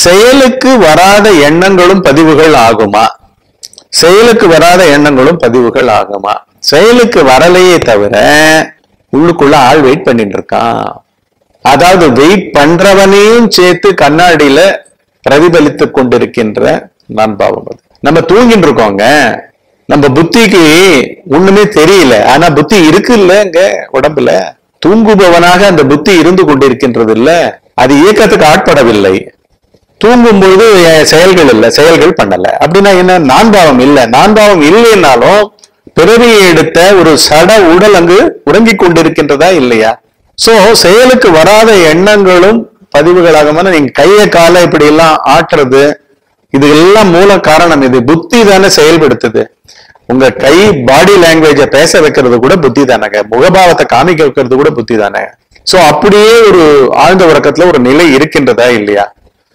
செயலுக்கு வராத எண்ணங்களும் பதிவுகள் ஆகுமா செயலுக்கு வராத எண்ணங்களும் பதிவுகள் ஆகுமா செயலுக்கு வரலையே தவிர உள்ளுக்குள்ள ஆள் வெயிட் பண்ணிட்டு இருக்கான் அதாவது வெயிட் பண்றவனையும் சேர்த்து கண்ணாடியில பிரதிபலித்துக் கொண்டிருக்கின்ற நான் பாவம் அது நம்ம தூங்கிட்டு இருக்கோங்க நம்ம புத்திக்கு ஒண்ணுமே தெரியல ஆனா புத்தி இருக்கு இல்லங்க உடம்புல தூங்குபவனாக அந்த புத்தி இருந்து கொண்டிருக்கின்றது இல்ல அது இயக்கத்துக்கு ஆட்படவில்லை தூங்கும்போது என் செயல்கள் இல்ல செயல்கள் பண்ணல அப்படின்னா என்ன நான்பாவம் இல்ல நான்பாவம் இல்லைன்னாலும் பிறவியை எடுத்த ஒரு சட உடல் அங்கு உறங்கிக் கொண்டிருக்கின்றதா இல்லையா சோ செயலுக்கு வராத எண்ணங்களும் பதிவுகளாக நீங்க கையை காலை இப்படி எல்லாம் ஆட்டுறது இது எல்லாம் மூல காரணம் இது புத்தி தானே செயல்படுத்துது உங்க கை பாடி லாங்குவேஜ பேச வைக்கிறது கூட புத்தி தானேங்க முகபாவத்தை காமிக்க வைக்கிறது கூட புத்தி தானே சோ அப்படியே ஒரு ஆழ்ந்த உறக்கத்துல ஒரு நிலை இருக்கின்றதா இல்லையா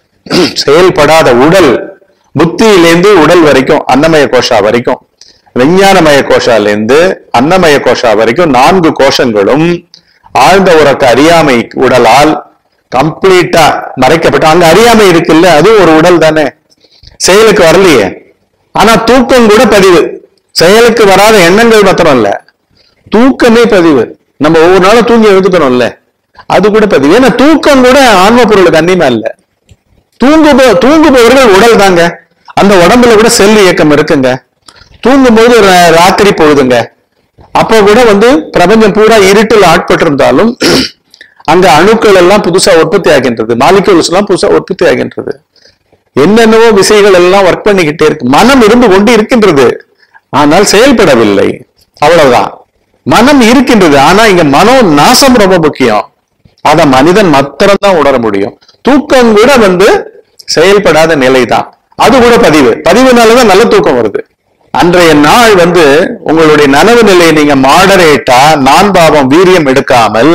செயல்படாத உடல் புத்தியிலேந்து உடல் வரைக்கும் அன்னமய கோஷா வரைக்கும் விஞ்ஞானமய கோஷாலேருந்து அன்னமய கோஷா வரைக்கும் நான்கு கோஷங்களும் ஆழ்ந்த உறக்க அறியாமை உடலால் கம்ப்ளீட்டா மறைக்கப்பட்டு அங்க அறியாமை இருக்குல்ல அது ஒரு உடல் தானே செயலுக்கு வரலையே ஆனா தூக்கம் கூட பதிவு செயலுக்கு வராத எண்ணங்கள் மாத்திரம் இல்ல தூக்கமே பதிவு நம்ம ஒவ்வொரு நாளும் தூங்கி எழுதுக்கிறோம்ல அது கூட பதிவு ஏன்னா தூக்கம் கூட ஆன்ம பொருளுக்கு அந்நியமா இல்ல தூங்குபோ தூங்குபவர்கள் உடல் தாங்க அந்த உடம்புல கூட செல் இயக்கம் இருக்குங்க தூங்கும்போது ரா- ராத்திரி பொழுதுங்க அப்போ கூட வந்து பிரபஞ்சம் பூரா இருட்டில் ஆட்பட்டிருந்தாலும் அங்க அணுக்கள் எல்லாம் புதுசா உற்பத்தி ஆகின்றது மாலிகூல்ஸ் எல்லாம் புதுசா உற்பத்தி ஆகின்றது என்னென்னவோ விசைகள் எல்லாம் ஒர்க் பண்ணிக்கிட்டே இருக்கு மனம் இருந்து கொண்டு இருக்கின்றது ஆனால் செயல்படவில்லை அவ்வளவுதான் மனம் இருக்கின்றது ஆனா இங்க மனோ நாசம் ரொம்ப முக்கியம் அத மனிதன் மாத்திரம் தான் உணர முடியும் தூக்கம் கூட வந்து செயல்படாத நிலைதான் அது கூட பதிவு பதிவுனாலதான் நல்ல தூக்கம் வருது அன்றைய நாள் வந்து உங்களுடைய நனவு நிலையை நீங்க மாடரேட்டா நான் பாவம் வீரியம் எடுக்காமல்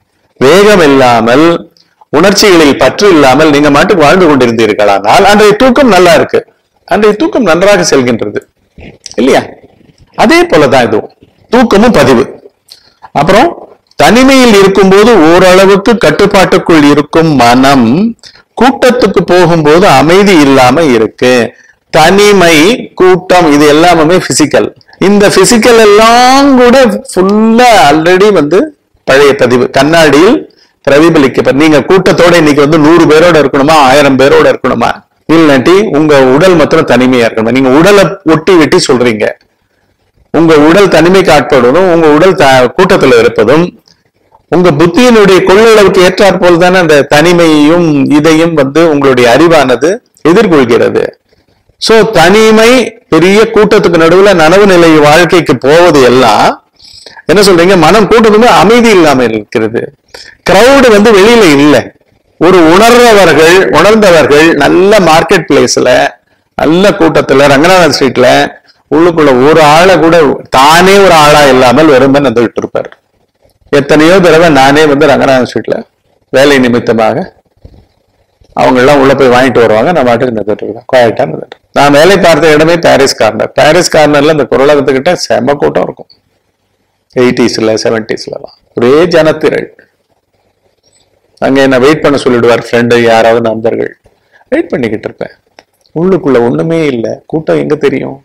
வேகம் இல்லாமல் உணர்ச்சிகளில் பற்று இல்லாமல் நீங்க மாட்டுக்கு வாழ்ந்து கொண்டிருந்தீர்களானால் அன்றைய தூக்கம் நல்லா இருக்கு அன்றைய தூக்கம் நன்றாக செல்கின்றது இல்லையா அதே போலதான் இதுவும் தூக்கமும் பதிவு அப்புறம் தனிமையில் இருக்கும்போது ஓரளவுக்கு கட்டுப்பாட்டுக்குள் இருக்கும் மனம் கூட்டத்துக்கு போகும்போது அமைதி இல்லாம இருக்கு தனிமை கூட்டம் இது எல்லாமே பிசிக்கல் இந்த பிசிக்கல் எல்லாம் கூட ஃபுல்லா ஆல்ரெடி வந்து பழைய பதிவு கண்ணாடியில் பிரதிபலிக்க நீங்க கூட்டத்தோட இன்னைக்கு வந்து நூறு பேரோட இருக்கணுமா ஆயிரம் பேரோட இருக்கணுமா இல்லாட்டி உங்க உடல் மாத்திரம் தனிமையா இருக்கணுமா நீங்க உடலை ஒட்டி வெட்டி சொல்றீங்க உங்க உடல் தனிமைக்கு ஆட்படுவதும் உங்க உடல் த- கூட்டத்துல இருப்பதும் உங்க புத்தியினுடைய கொள்ளளவுக்கு ஏற்றாற் போல் தானே அந்த தனிமையையும் இதையும் வந்து உங்களுடைய அறிவானது எதிர்கொள்கிறது சோ தனிமை பெரிய கூட்டத்துக்கு நடுவுல நனவு நிலை வாழ்க்கைக்கு போவது எல்லாம் என்ன சொல்றீங்க மனம் கூட்டத்துமே அமைதி இல்லாம இருக்கிறது கிரௌடு வந்து வெளியில இல்லை ஒரு உணர்றவர்கள் உணர்ந்தவர்கள் நல்ல மார்க்கெட் பிளேஸ்ல நல்ல கூட்டத்துல ரங்கநாதன் ஸ்ட்ரீட்ல உள்ளுக்குள்ள ஒரு ஆளை கூட தானே ஒரு ஆளா இல்லாமல் வெறுமை வந்துகிட்டு இருப்பார் எத்தனையோ தடவை நானே வந்து ரங்கநாதன் ஸ்ட்ரீட்ல வேலை நிமித்தமாக அவங்க எல்லாம் உள்ள போய் வாங்கிட்டு வருவாங்க நான் பாட்டுக்கு நின்றுட்டு இருக்கேன் குவாய்ட்டா நின்றுட்டு நான் வேலை பார்த்த இடமே பாரிஸ் கார்னர் பாரிஸ் கார்னர்ல இந்த குரலகத்துக்கிட்ட செம கூட்டம் இருக்கும் எயிட்டிஸ்ல செவன்டிஸ்லாம் ஒரே ஜனத்திரள் அங்க என்ன வெயிட் பண்ண சொல்லிடுவார் ஃப்ரெண்டு யாராவது நண்பர்கள் வெயிட் பண்ணிக்கிட்டு இருப்பேன் உள்ளுக்குள்ள ஒண்ணுமே இல்லை கூட்டம் எங்க தெரியும்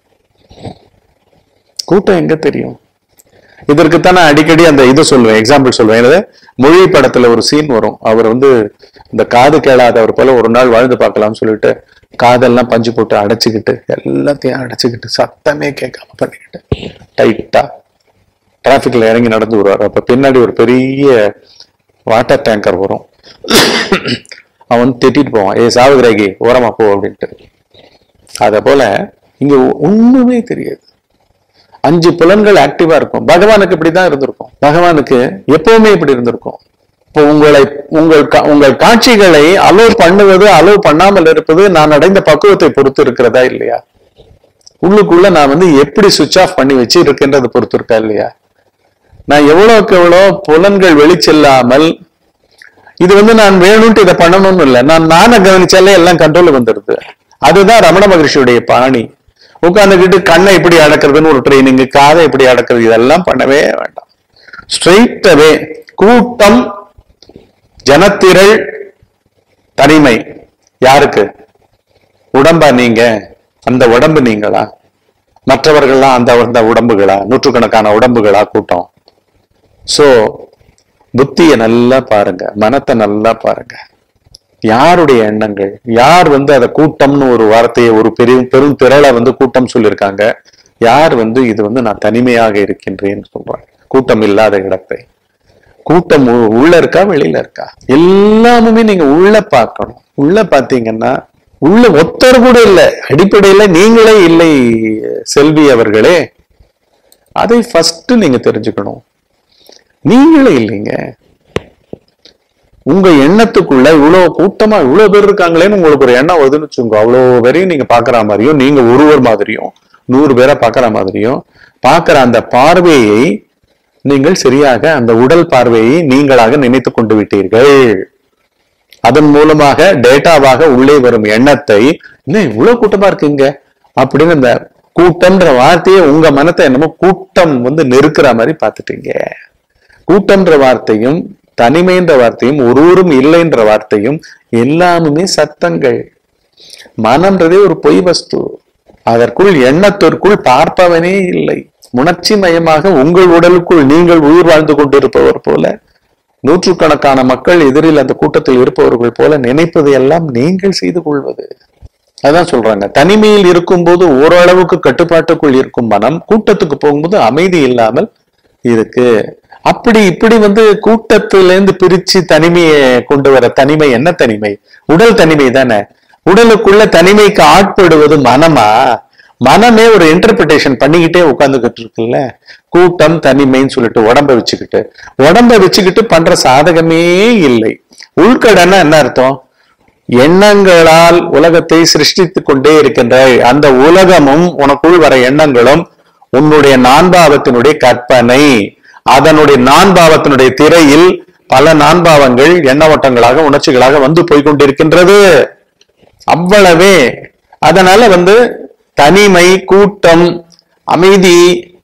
கூட்டம் எங்க தெரியும் இதற்குத்தான் நான் அடிக்கடி அந்த இது சொல்லுவேன் எக்ஸாம்பிள் சொல்லுவேன் என்னது மொழி படத்துல ஒரு சீன் வரும் அவர் வந்து இந்த காது கேளாதவர் போல ஒரு நாள் வாழ்ந்து பார்க்கலாம்னு சொல்லிட்டு காதெல்லாம் பஞ்சு போட்டு அடைச்சுக்கிட்டு எல்லாத்தையும் அடைச்சுக்கிட்டு சத்தமே கேட்காம பண்ணிக்கிட்டு டைட்டா டிராஃபிக்ல இறங்கி நடந்து வருவார் அப்ப பின்னாடி ஒரு பெரிய வாட்டர் டேங்கர் வரும் அவன் திட்டிட்டு போவான் ஏ சாவுகிராகி ஓரமா போ அப்படின்ட்டு அத போல இங்க ஒண்ணுமே தெரியாது அஞ்சு புலன்கள் ஆக்டிவா இருக்கும் பகவானுக்கு இப்படிதான் இருந்திருக்கும் பகவானுக்கு எப்பவுமே இப்படி இருந்திருக்கும் இப்போ உங்களை உங்கள் கா- உங்கள் காட்சிகளை அலோவ் பண்ணுவது அலோவ் பண்ணாமல் இருப்பது நான் அடைந்த பக்குவத்தை பொறுத்து இருக்கிறதா இல்லையா உள்ளுக்குள்ள நான் வந்து எப்படி சுவிட்ச் ஆஃப் பண்ணி வச்சு இருக்கின்றதை பொறுத்து இருக்கா இல்லையா நான் எவ்வளவுக்கு எவ்வளோ புலன்கள் வெளிச்செல்லாமல் இது வந்து நான் வேணும்ட்டு இதை பண்ணணும்னு இல்லை நான் நானை கவனிச்சாலே எல்லாம் கண்ட்ரோல் வந்துடுது அதுதான் ரமண மகரிஷியுடைய பாணி உட்கார்ந்துக்கிட்டு கண்ணை எப்படி அடக்கிறதுன்னு ஒரு ட்ரைனிங் காதை எப்படி அடக்கிறது இதெல்லாம் பண்ணவே வேண்டாம் ஸ்ட்ரெயிட்டவே கூட்டம் ஜனத்திரள் தனிமை யாருக்கு உடம்பா நீங்க அந்த உடம்பு நீங்களா மற்றவர்கள்லாம் அந்த அந்த உடம்புகளா நூற்றுக்கணக்கான உடம்புகளா கூட்டம் சோ புத்தியை நல்லா பாருங்க மனத்தை நல்லா பாருங்க யாருடைய எண்ணங்கள் யார் வந்து அதை கூட்டம்னு ஒரு வார்த்தையை ஒரு பெரிய பெரும் திரளை வந்து கூட்டம் சொல்லியிருக்காங்க யார் வந்து இது வந்து நான் தனிமையாக இருக்கின்றேன்னு சொல்றாங்க கூட்டம் இல்லாத இடத்தை கூட்டம் உ- உள்ள இருக்கா வெளியில இருக்கா எல்லாமுமே நீங்க உள்ள பார்க்கணும் உள்ள பாத்தீங்கன்னா உள்ள ஒத்தர் கூட இல்லை அடிப்படையில நீங்களே இல்லை செல்வி அவர்களே அதை ஃபர்ஸ்ட் நீங்க தெரிஞ்சுக்கணும் நீங்களே இல்லைங்க உங்க எண்ணத்துக்குள்ள இவ்வளவு கூட்டமா இவ்வளவு பேர் இருக்காங்களேன்னு உங்களுக்கு ஒரு எண்ணம் வருதுன்னு வச்சுக்கோங்க அவ்வளவு பேரையும் நீங்க பாக்குற மாதிரியும் நீங்க ஒருவர் மாதிரியும் நூறு பேரை பாக்குற மாதிரியும் பாக்குற அந்த பார்வையை நீங்கள் சரியாக அந்த உடல் பார்வையை நீங்களாக நினைத்து கொண்டு விட்டீர்கள் அதன் மூலமாக டேட்டாவாக உள்ளே வரும் எண்ணத்தை இன்னும் இவ்வளவு கூட்டமா இருக்குங்க அப்படின்னு அந்த கூட்டம்ன்ற வார்த்தையை உங்க மனத்தை என்னமோ கூட்டம் வந்து நெருக்கிற மாதிரி பார்த்துட்டீங்க கூட்டம்ன்ற வார்த்தையும் தனிமைன்ற வார்த்தையும் ஒருவரும் இல்லைன்ற வார்த்தையும் எல்லாமுமே சத்தங்கள் மனம்ன்றதே ஒரு பொய் வஸ்து அதற்குள் எண்ணத்திற்குள் பார்ப்பவனே இல்லை உணர்ச்சி மயமாக உங்கள் உடலுக்குள் நீங்கள் உயிர் வாழ்ந்து கொண்டிருப்பவர் போல நூற்றுக்கணக்கான மக்கள் எதிரில் அந்த கூட்டத்தில் இருப்பவர்கள் போல நினைப்பது எல்லாம் நீங்கள் செய்து கொள்வது அதான் சொல்றாங்க தனிமையில் இருக்கும்போது ஓரளவுக்கு கட்டுப்பாட்டுக்குள் இருக்கும் மனம் கூட்டத்துக்கு போகும்போது அமைதி இல்லாமல் இருக்கு அப்படி இப்படி வந்து கூட்டத்திலிருந்து பிரிச்சு தனிமையை கொண்டு வர தனிமை என்ன தனிமை உடல் தனிமை தானே உடலுக்குள்ள தனிமைக்கு ஆட்படுவது மனமா மனமே ஒரு இன்டர்பிரிட்டேஷன் பண்ணிக்கிட்டே உட்காந்துக்கிட்டு இருக்குல்ல கூட்டம் தனிமைன்னு சொல்லிட்டு உடம்ப வச்சுக்கிட்டு உடம்ப வச்சுக்கிட்டு பண்ற சாதகமே இல்லை உள்கடன்னா என்ன அர்த்தம் எண்ணங்களால் உலகத்தை சிருஷ்டித்துக் கொண்டே இருக்கின்ற அந்த உலகமும் உனக்குள் வர எண்ணங்களும் உன்னுடைய நான்பாவத்தினுடைய கற்பனை அதனுடைய நான்பாவத்தினுடைய திரையில் பல நான்பாவங்கள் எண்ண ஓட்டங்களாக உணர்ச்சிகளாக வந்து போய்கொண்டிருக்கின்றது அவ்வளவே அதனால வந்து தனிமை கூட்டம் அமைதி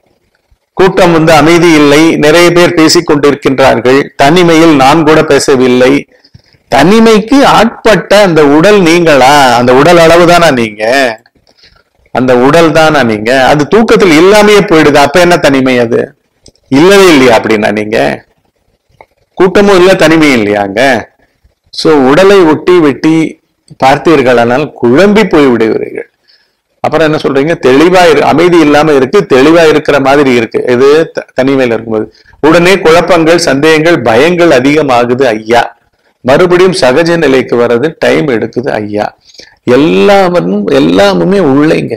கூட்டம் வந்து அமைதி இல்லை நிறைய பேர் பேசிக் கொண்டிருக்கின்றார்கள் தனிமையில் நான் கூட பேசவில்லை தனிமைக்கு ஆட்பட்ட அந்த உடல் நீங்களா அந்த உடல் அளவு தானா நீங்க அந்த உடல் தானா நீங்க அது தூக்கத்தில் இல்லாமையே போயிடுது அப்ப என்ன தனிமை அது இல்லவே இல்லையா அப்படின்னா நீங்க கூட்டமும் இல்ல தனிமையும் இல்லையாங்க சோ உடலை ஒட்டி வெட்டி பார்த்தீர்களானால் குழம்பி போய் விடுவீர்கள் அப்புறம் என்ன சொல்றீங்க தெளிவா இரு அமைதி இல்லாம இருக்கு தெளிவா இருக்கிற மாதிரி இருக்கு இது த- தனிமையில இருக்கும்போது உடனே குழப்பங்கள் சந்தேகங்கள் பயங்கள் அதிகமாகுது ஐயா மறுபடியும் சகஜ நிலைக்கு வர்றது டைம் எடுக்குது ஐயா எல்லாமும் எல்லாமுமே உள்ளேங்க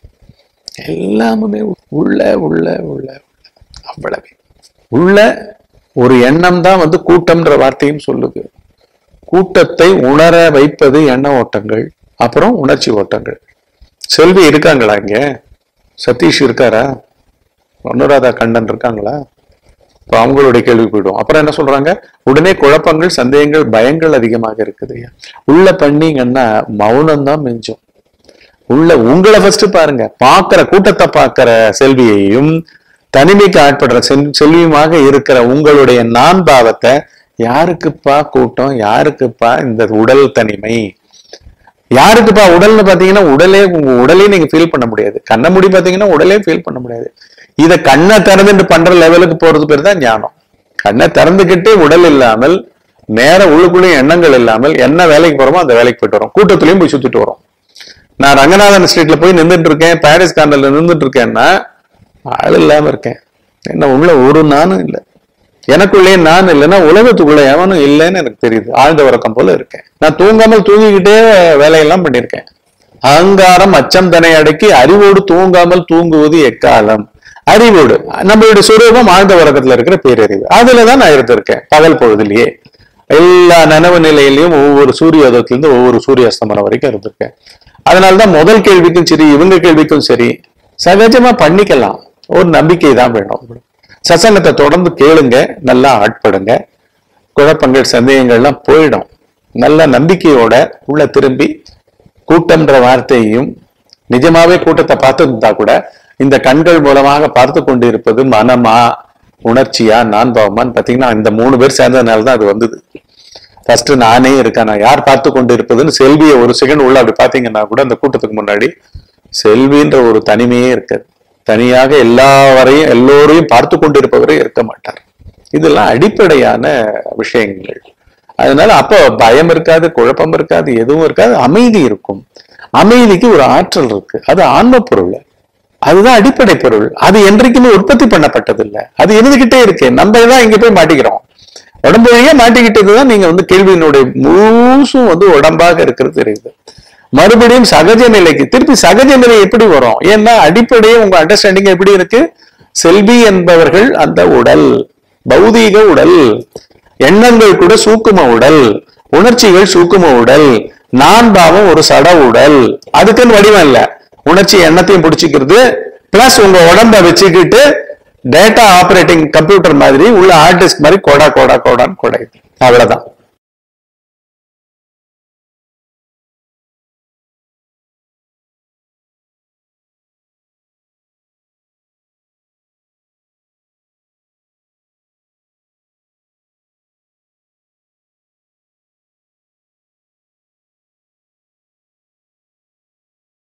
எல்லாமுமே உள்ள உள்ள உள்ள உள்ள அவ்வளவே உள்ள ஒரு எண்ணம் தான் வந்து கூட்டம்ன்ற வார்த்தையும் சொல்லுது கூட்டத்தை உணர வைப்பது எண்ண ஓட்டங்கள் அப்புறம் உணர்ச்சி ஓட்டங்கள் செல்வி இருக்காங்களா இங்க சதீஷ் இருக்காரா அனுராதா கண்ணன் இருக்காங்களா இப்ப அவங்களுடைய கேள்வி போயிடும் அப்புறம் என்ன சொல்றாங்க உடனே குழப்பங்கள் சந்தேகங்கள் பயங்கள் அதிகமாக இருக்குது உள்ள பண்ணீங்கன்னா மௌனம் தான் மிஞ்சும் உள்ள உங்களை ஃபர்ஸ்ட் பாருங்க பாக்குற கூட்டத்தை பாக்குற செல்வியையும் தனிமைக்கு ஆட்படுற செல்- செல்வியுமாக இருக்கிற உங்களுடைய நான் பாவத்தை யாருக்குப்பா கூட்டம் யாருக்குப்பா இந்த உடல் தனிமை யாருக்குப்பா உடல்னு பாத்தீங்கன்னா உடலே உங்க உடலே நீங்க ஃபீல் பண்ண முடியாது கண்ணை மூடி பாத்தீங்கன்னா உடலே ஃபீல் பண்ண முடியாது இத கண்ணை திறந்துட்டு பண்ற லெவலுக்கு போறது பேர் தான் ஞானம் கண்ணை திறந்துகிட்டே உடல் இல்லாமல் நேர உள்ளுக்குள்ளேயும் எண்ணங்கள் இல்லாமல் என்ன வேலைக்கு போறோமோ அந்த வேலைக்கு போயிட்டு வரோம் கூட்டத்திலயும் போய் சுத்திட்டு வரோம் நான் ரங்கநாதன் ஸ்ட்ரீட்ல போய் நின்றுட்டு இருக்கேன் பாரிஸ் கார்னர்ல நின்றுட்டு இருக்கேன்னா ஆள் இல்லாம இருக்கேன் என்ன உள்ள ஒரு நானும் இல்லை எனக்குள்ளே நான் இல்லைன்னா உலகத்துக்குள்ள எவனும் இல்லைன்னு எனக்கு தெரியுது ஆழ்ந்த உறக்கம் போல இருக்கேன் நான் தூங்காமல் தூங்கிக்கிட்டே வேலையெல்லாம் பண்ணியிருக்கேன் அகங்காரம் அச்சம் தனை அடக்கி அறிவோடு தூங்காமல் தூங்குவது எக்காலம் அறிவோடு நம்மளுடைய சுரூபம் ஆழ்ந்த உறக்கத்துல இருக்கிற பேரறிவு அதுலதான் நான் இருந்திருக்கேன் பகல் பொழுதுலயே எல்லா நனவு நிலையிலையும் ஒவ்வொரு சூரிய உதயத்திலிருந்து ஒவ்வொரு சூரிய அஸ்தமனம் வரைக்கும் இருந்திருக்கேன் அதனாலதான் முதல் கேள்விக்கும் சரி இவங்க கேள்விக்கும் சரி சகஜமா பண்ணிக்கலாம் ஒரு நம்பிக்கை தான் வேணும் சசங்கத்தை தொடர்ந்து கேளுங்க நல்லா ஆட்படுங்க குழப்பங்கள் சந்தேகங்கள்லாம் போயிடும் நல்ல நம்பிக்கையோட உள்ள திரும்பி கூட்டம்ன்ற வார்த்தையையும் நிஜமாவே கூட்டத்தை பார்த்துருந்தா கூட இந்த கண்கள் மூலமாக பார்த்து கொண்டு இருப்பது மனமா உணர்ச்சியா நான் பாவமான்னு பாத்தீங்கன்னா இந்த மூணு பேர் சேர்ந்ததுனால தான் அது வந்தது ஃபர்ஸ்ட் நானே இருக்கேன் நான் யார் பார்த்து கொண்டு இருப்பதுன்னு செல்வியை ஒரு செகண்ட் உள்ள அப்படி பாத்தீங்கன்னா கூட அந்த கூட்டத்துக்கு முன்னாடி செல்வின்ற ஒரு தனிமையே இருக்காது தனியாக எல்லாவரையும் எல்லோரையும் பார்த்து கொண்டு இருப்பவரே இருக்க மாட்டார் இதெல்லாம் அடிப்படையான விஷயங்கள் அதனால அப்போ பயம் இருக்காது குழப்பம் இருக்காது எதுவும் இருக்காது அமைதி இருக்கும் அமைதிக்கு ஒரு ஆற்றல் இருக்கு அது ஆன்ம பொருள் அதுதான் அடிப்படை பொருள் அது என்றைக்குமே உற்பத்தி பண்ணப்பட்டது இல்ல அது இருந்துகிட்டே இருக்கு நம்ம தான் இங்க போய் மாட்டிக்கிறோம் உடம்பு வழியா மாட்டிக்கிட்டது தான் நீங்க வந்து கேள்வியினுடைய முழுசும் வந்து உடம்பாக இருக்கிறது தெரியுது மறுபடியும் சகஜ நிலைக்கு திருப்பி சகஜ நிலை எப்படி வரும் ஏன்னா அடிப்படையே உங்க அண்டர்ஸ்டாண்டிங் எப்படி இருக்கு செல்வி என்பவர்கள் அந்த உடல் பௌதீக உடல் எண்ணங்கள் கூட சூக்கும உடல் உணர்ச்சிகள் சூக்கும உடல் நான் பாவம் ஒரு சட உடல் அதுக்குன்னு வடிவம் இல்ல உணர்ச்சி எண்ணத்தையும் பிடிச்சிக்கிறது பிளஸ் உங்க உடம்ப வச்சுக்கிட்டு டேட்டா ஆபரேட்டிங் கம்ப்யூட்டர் மாதிரி உள்ள ஹார்ட் டிஸ்க் மாதிரி கோடா கோடா கோடான்னு கொடையுது அவ்வளவுதான்